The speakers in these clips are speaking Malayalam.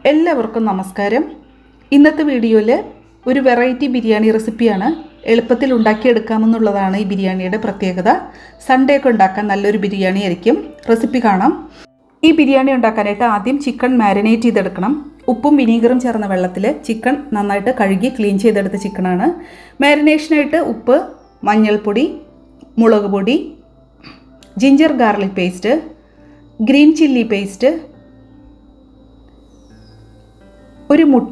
എല്ലാവർക്കും നമസ്കാരം ഇന്നത്തെ വീഡിയോയിൽ ഒരു വെറൈറ്റി ബിരിയാണി റെസിപ്പിയാണ് എളുപ്പത്തിൽ ഉണ്ടാക്കിയെടുക്കാമെന്നുള്ളതാണ് ഈ ബിരിയാണിയുടെ പ്രത്യേകത സൺഡേ ഒക്കെ ഉണ്ടാക്കാൻ നല്ലൊരു ബിരിയാണി ആയിരിക്കും റെസിപ്പി കാണാം ഈ ബിരിയാണി ഉണ്ടാക്കാനായിട്ട് ആദ്യം ചിക്കൻ മാരിനേറ്റ് ചെയ്തെടുക്കണം ഉപ്പും വിനീഗറും ചേർന്ന വെള്ളത്തിൽ ചിക്കൻ നന്നായിട്ട് കഴുകി ക്ലീൻ ചെയ്തെടുത്ത ചിക്കനാണ് മാരിനേഷനായിട്ട് ഉപ്പ് മഞ്ഞൾപ്പൊടി മുളക് പൊടി ginger garlic paste green chilli paste ഒരു മുട്ട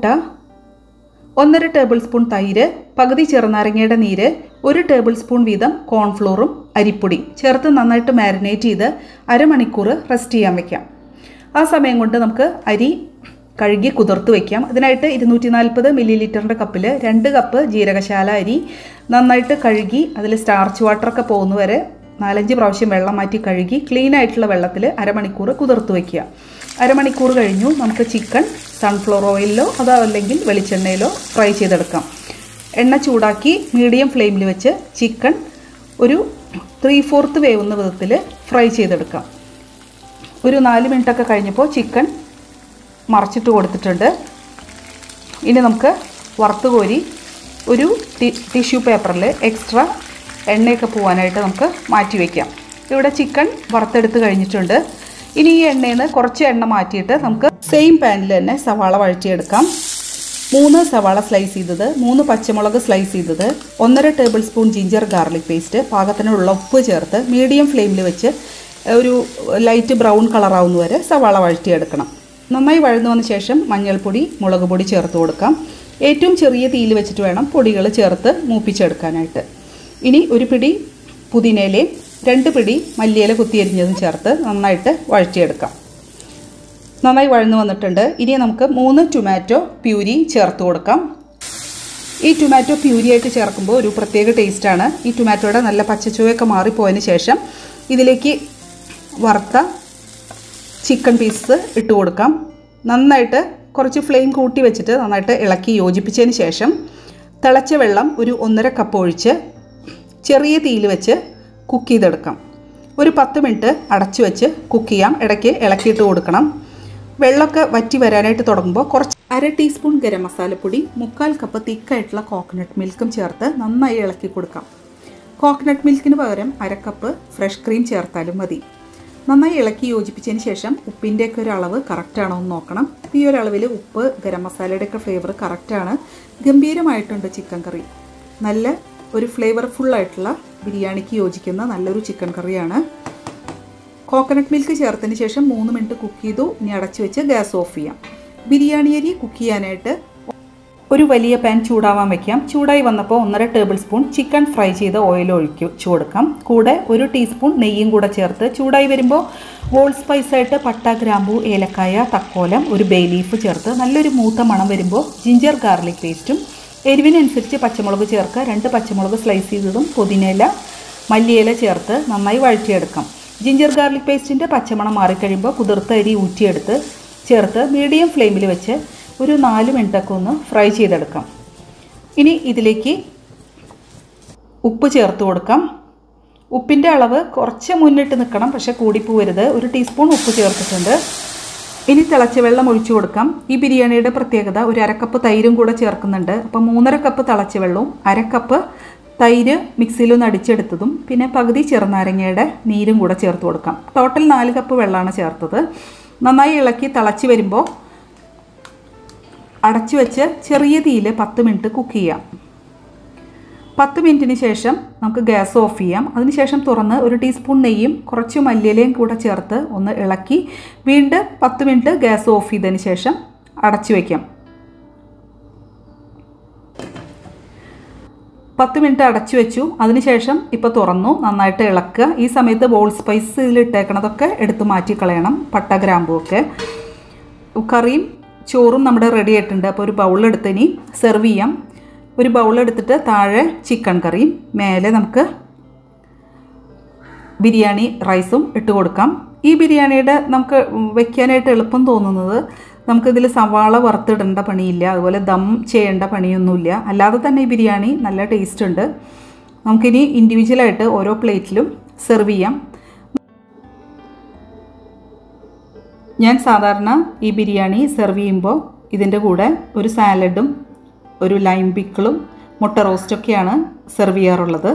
ഒന്നര ടേബിൾ സ്പൂൺ തൈര് പകുതി ചെറുനാരങ്ങയുടെ നീര് ഒരു ടേബിൾ സ്പൂൺ വീതം കോൺഫ്ലോറും അരിപ്പൊടി ചേർത്ത് നന്നായിട്ട് മാരിനേറ്റ് ചെയ്ത് അരമണിക്കൂർ റെസ്റ്റ് ചെയ്യാൻ വെക്കാം ആ സമയം കൊണ്ട് നമുക്ക് അരി കഴുകി കുതിർത്ത് വയ്ക്കാം അതിനായിട്ട് ഇരുന്നൂറ്റി നാൽപ്പത് മില്ലി ലിറ്ററിൻ്റെ കപ്പിൽ രണ്ട് കപ്പ് ജീരകശാല അരി നന്നായിട്ട് കഴുകി അതിൽ സ്റ്റാർച്ച് വാട്ടറൊക്കെ പോകുന്നവരെ നാലഞ്ച് പ്രാവശ്യം വെള്ളം മാറ്റി കഴുകി ക്ലീൻ ആയിട്ടുള്ള വെള്ളത്തിൽ അരമണിക്കൂർ കുതിർത്ത് വയ്ക്കുക അരമണിക്കൂർ കഴിഞ്ഞു നമുക്ക് ചിക്കൻ സൺഫ്ലവർ ഓയിലിലോ അതോ അല്ലെങ്കിൽ വെളിച്ചെണ്ണയിലോ ഫ്രൈ ചെയ്തെടുക്കാം എണ്ണ ചൂടാക്കി മീഡിയം ഫ്ലെയിമിൽ വെച്ച് ചിക്കൻ ഒരു ത്രീ ഫോർത്ത് വേവുന്ന വിധത്തിൽ ഫ്രൈ ചെയ്തെടുക്കാം ഒരു നാല് മിനിറ്റൊക്കെ കഴിഞ്ഞപ്പോൾ ചിക്കൻ മറച്ചിട്ട് കൊടുത്തിട്ടുണ്ട് ഇനി നമുക്ക് വറുത്ത് കോരി ഒരു ടിഷ്യൂ പേപ്പറിൽ എക്സ്ട്രാ എണ്ണയൊക്കെ പോകാനായിട്ട് നമുക്ക് മാറ്റി വയ്ക്കാം ഇവിടെ ചിക്കൻ വറുത്തെടുത്ത് കഴിഞ്ഞിട്ടുണ്ട് ഇനി ഈ എണ്ണയിൽ നിന്ന് കുറച്ച് എണ്ണ മാറ്റിയിട്ട് നമുക്ക് സെയിം പാനിൽ തന്നെ സവാള വഴറ്റിയെടുക്കാം മൂന്ന് സവാള സ്ലൈസ് ചെയ്തത് മൂന്ന് പച്ചമുളക് സ്ലൈസ് ചെയ്തത് ഒന്നര tablespoon ginger garlic paste പാകത്തിനുള്ള ഉപ്പ് ചേർത്ത് മീഡിയം ഫ്ലെയിമിൽ വെച്ച് ഒരു ലൈറ്റ് ബ്രൗൺ കളറാവുന്ന വരെ സവാള വഴറ്റിയെടുക്കണം നന്നായി വഴന്നു വന്ന ശേഷം മഞ്ഞൾപ്പൊടി മുളക് പൊടി ചേർത്ത് കൊടുക്കാം ഏറ്റവും ചെറിയ തീയിൽ വെച്ചിട്ട് വേണം പൊടികൾ ചേർത്ത് മൂപ്പിച്ചെടുക്കാനായിട്ട് ഇനി ഒരു പിടി പുതിനയിലയും രണ്ട് പിടി മല്ലിയില കുത്തിയരിഞ്ഞതും ചേർത്ത് നന്നായിട്ട് വഴറ്റിയെടുക്കാം നന്നായി വഴന്നു വന്നിട്ടുണ്ട് ഇനി നമുക്ക് മൂന്ന് ടൊമാറ്റോ പ്യൂരി ചേർത്ത് കൊടുക്കാം ഈ ടൊമാറ്റോ പ്യൂരി ആയിട്ട് ചേർക്കുമ്പോൾ ഒരു പ്രത്യേക ടേസ്റ്റാണ് ഈ ടൊമാറ്റോയുടെ നല്ല പച്ചച്ചുവയൊക്കെ മാറിപ്പോയതിന് ശേഷം ഇതിലേക്ക് വറുത്ത ചിക്കൻ പീസ് ഇട്ട് കൊടുക്കാം നന്നായിട്ട് കുറച്ച് ഫ്ലെയിം കൂട്ടി വെച്ചിട്ട് നന്നായിട്ട് ഇളക്കി യോജിപ്പിച്ചതിന് ശേഷം തിളച്ച വെള്ളം ഒരു ഒന്നര കപ്പ് ഒഴിച്ച് ചെറിയ തീയിൽ വെച്ച് കുക്ക് ചെയ്തെടുക്കാം ഒരു പത്ത് മിനിറ്റ് അടച്ചു വെച്ച് കുക്ക് ചെയ്യാം ഇടയ്ക്ക് ഇളക്കിയിട്ട് കൊടുക്കണം വെള്ളമൊക്കെ വറ്റി വരാനായിട്ട് തുടങ്ങുമ്പോൾ കുറച്ച് അര ടീസ്പൂൺ ഗരം മസാലപ്പൊടി മുക്കാൽ കപ്പ് തിക്കായിട്ടുള്ള കോക്കനട്ട് മിൽക്കും ചേർത്ത് നന്നായി ഇളക്കി കൊടുക്കാം കോക്കനട്ട് മിൽക്കിന് പകരം അര കപ്പ് ഫ്രഷ് ക്രീം ചേർത്താലും മതി നന്നായി ഇളക്കി യോജിപ്പിച്ചതിന് ശേഷം ഉപ്പിൻ്റെയൊക്കെ ഒരു അളവ് കറക്റ്റാണോ എന്ന് നോക്കണം ഈ ഒരു അളവിൽ ഉപ്പ് ഗരം മസാലയുടെയൊക്കെ ഫ്ലേവർ കറക്റ്റാണ് ഗംഭീരമായിട്ടുണ്ട് ചിക്കൻ കറി നല്ല ഒരു ഫ്ലേവർഫുള്ളായിട്ടുള്ള ബിരിയാണിക്ക് യോജിക്കുന്ന നല്ലൊരു ചിക്കൻ കറിയാണ് കോക്കനട്ട് മിൽക്ക് ചേർത്തതിന് ശേഷം മൂന്ന് മിനിറ്റ് കുക്ക് ചെയ്തു ഇനി അടച്ചു വെച്ച് ഗ്യാസ് ഓഫ് ചെയ്യാം ബിരിയാണി അരി കുക്ക് ചെയ്യാനായിട്ട് ഒരു വലിയ പാൻ ചൂടാവാൻ വെക്കാം ചൂടായി വന്നപ്പോൾ ഒന്നര ടേബിൾ സ്പൂൺ ചിക്കൻ ഫ്രൈ ചെയ്ത ഓയിൽ ഒഴിച്ചു കൊടുക്കാം കൂടെ ഒരു ടീസ്പൂൺ നെയ്യും കൂടെ ചേർത്ത് ചൂടായി വരുമ്പോൾ വോൾ സ്പൈസായിട്ട് പട്ട ഗ്രാമ്പു ഏലക്കായ തക്കോലം ഒരു ബേ ലീഫ് ചേർത്ത് നല്ലൊരു മൂത്ത മണം വരുമ്പോൾ ജിഞ്ചർ ഗാർലിക് പേസ്റ്റും എരിവിനനുസരിച്ച് പച്ചമുളക് ചേർക്കുക രണ്ട് പച്ചമുളക് സ്ലൈസ് ചെയ്തതും പുതിനയില മല്ലിയില ചേർത്ത് നന്നായി വഴറ്റിയെടുക്കാം ജിഞ്ചർ ഗാർലിക് പേസ്റ്റിൻ്റെ പച്ചമണം മാറിക്കഴിയുമ്പോൾ കുതിർത്ത അരി ഊറ്റിയെടുത്ത് ചേർത്ത് മീഡിയം ഫ്ലെയിമിൽ വെച്ച് ഒരു നാല് മിനിറ്റൊക്കെ ഒന്ന് ഫ്രൈ ചെയ്തെടുക്കാം ഇനി ഇതിലേക്ക് ഉപ്പ് ചേർത്ത് കൊടുക്കാം ഉപ്പിൻ്റെ അളവ് കുറച്ച് മുന്നിട്ട് നിൽക്കണം പക്ഷെ കൂടിപ്പോവരുത് ഒരു ടീസ്പൂൺ ഉപ്പ് ചേർത്തിട്ടുണ്ട് ഇനി തിളച്ച വെള്ളം ഒഴിച്ചു കൊടുക്കാം ഈ ബിരിയാണിയുടെ പ്രത്യേകത ഒരു അരക്കപ്പ് തൈരും കൂടെ ചേർക്കുന്നുണ്ട് അപ്പോൾ മൂന്നര കപ്പ് തിളച്ച വെള്ളവും അരക്കപ്പ് തൈര് മിക്സിയിലൊന്ന് അടിച്ചെടുത്തതും പിന്നെ പകുതി ചെറുനാരങ്ങയുടെ നീരും കൂടെ ചേർത്ത് കൊടുക്കാം ടോട്ടൽ നാല് കപ്പ് വെള്ളമാണ് ചേർത്തത് നന്നായി ഇളക്കി തിളച്ച് വരുമ്പോൾ അടച്ചു വെച്ച് ചെറിയ തീയിൽ പത്ത് മിനിറ്റ് കുക്ക് ചെയ്യാം പത്ത് മിനിറ്റിന് ശേഷം നമുക്ക് ഗ്യാസ് ഓഫ് ചെയ്യാം അതിനുശേഷം തുറന്ന് ഒരു ടീസ്പൂൺ നെയ്യും കുറച്ച് മല്ലിയിലയും കൂടെ ചേർത്ത് ഒന്ന് ഇളക്കി വീണ്ടും പത്ത് മിനിറ്റ് ഗ്യാസ് ഓഫ് ചെയ്തതിന് ശേഷം അടച്ചു വയ്ക്കാം പത്ത് മിനിറ്റ് അടച്ചു വെച്ചു അതിനുശേഷം ഇപ്പോൾ തുറന്നു നന്നായിട്ട് ഇളക്കുക ഈ സമയത്ത് ബോൾ സ്പൈസ് ഇതിലിട്ടേക്കണതൊക്കെ എടുത്ത് മാറ്റി കളയണം പട്ട ഗ്രാമ്പും ഒക്കെ കറിയും ചോറും നമ്മുടെ റെഡി ആയിട്ടുണ്ട് അപ്പോൾ ഒരു ബൗളെടുത്ത് ഇനി സെർവ് ചെയ്യാം ഒരു ബൗളെടുത്തിട്ട് താഴെ ചിക്കൻ കറിയും മേലെ നമുക്ക് ബിരിയാണി റൈസും ഇട്ട് കൊടുക്കാം ഈ ബിരിയാണിയുടെ നമുക്ക് വെക്കാനായിട്ട് എളുപ്പം തോന്നുന്നത് നമുക്കിതിൽ സവാള വറുത്തിടേണ്ട പണിയില്ല അതുപോലെ ദം ചെയ്യേണ്ട പണിയൊന്നുമില്ല അല്ലാതെ തന്നെ ഈ ബിരിയാണി നല്ല ടേസ്റ്റ് ഉണ്ട് നമുക്കിനി ഇൻഡിവിജ്വലായിട്ട് ഓരോ പ്ലേറ്റിലും സെർവ് ചെയ്യാം ഞാൻ സാധാരണ ഈ ബിരിയാണി സെർവ് ചെയ്യുമ്പോൾ ഇതിൻ്റെ കൂടെ ഒരു സാലഡും ഒരു ലൈം പിക്കിളും മുട്ട റോസ്റ്റൊക്കെയാണ് സെർവ് ചെയ്യാറുള്ളത്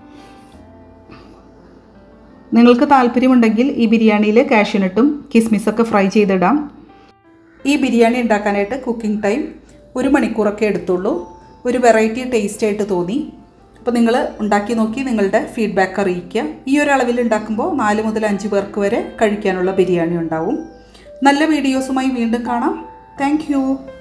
നിങ്ങൾക്ക് താല്പര്യമുണ്ടെങ്കിൽ ഈ ബിരിയാണിയിൽ കാഷ്യൂനട്ടും കിസ്മിസൊക്കെ ഫ്രൈ ചെയ്തിടാം ഈ ബിരിയാണി ഉണ്ടാക്കാനായിട്ട് കുക്കിംഗ് ടൈം ഒരു മണിക്കൂറൊക്കെ എടുത്തുള്ളൂ ഒരു വെറൈറ്റി ടേസ്റ്റ് ആയിട്ട് തോന്നി അപ്പോൾ നിങ്ങൾ ഉണ്ടാക്കി നോക്കി നിങ്ങളുടെ ഫീഡ്ബാക്ക് അറിയിക്കുക ഈ ഒരു അളവിൽ ഉണ്ടാക്കുമ്പോൾ നാല് മുതൽ അഞ്ച് പേർക്ക് വരെ കഴിക്കാനുള്ള ബിരിയാണി ഉണ്ടാവും നല്ല വീഡിയോസുമായി വീണ്ടും കാണാം താങ്ക്